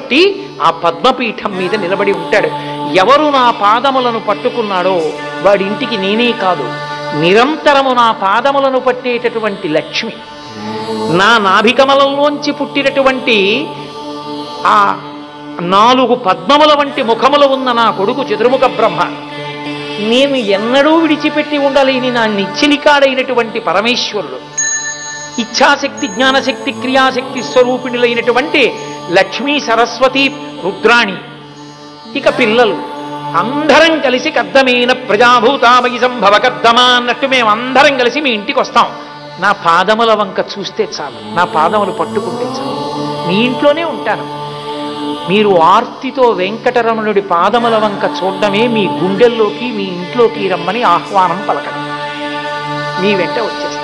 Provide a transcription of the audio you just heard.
పట్టి ఆ పద్మపీఠం మీద నిలబడి ఉంటాడు ఎవరు నా పాదములను పట్టుకున్నాడో వాడింటికి నేనే కాదు నిరంతరము నా పాదములను పట్టేటటువంటి లక్ష్మి నా నాభికమలంలోంచి పుట్టినటువంటి ఆ నాలుగు పద్మముల వంటి ముఖములు ఉన్న నా కొడుకు చతుర్ముఖ బ్రహ్మ నేను ఎన్నడూ విడిచిపెట్టి ఉండలేని నా నిచ్చిలికాడైనటువంటి పరమేశ్వరుడు ఇచ్ఛాశక్తి జ్ఞానశక్తి క్రియాశక్తి స్వరూపిణులైనటువంటి లక్ష్మీ సరస్వతి రుద్రాణి ఇక పిల్లలు అందరం కలిసి కద్దమైన ప్రజాభూతామయి సంభవ కద్దమా అన్నట్టు మేము అందరం కలిసి మీ ఇంటికి వస్తాం నా పాదముల వంక చూస్తే చాలు నా పాదములు పట్టుకుంటే చాలు మీ ఇంట్లోనే ఉంటాను మీరు ఆర్తితో వెంకటరమణుడి పాదముల వంక చూడడమే మీ గుండెల్లోకి మీ ఇంట్లోకి రమ్మని ఆహ్వానం పలకడం మీ వెంట వచ్చేస్తాను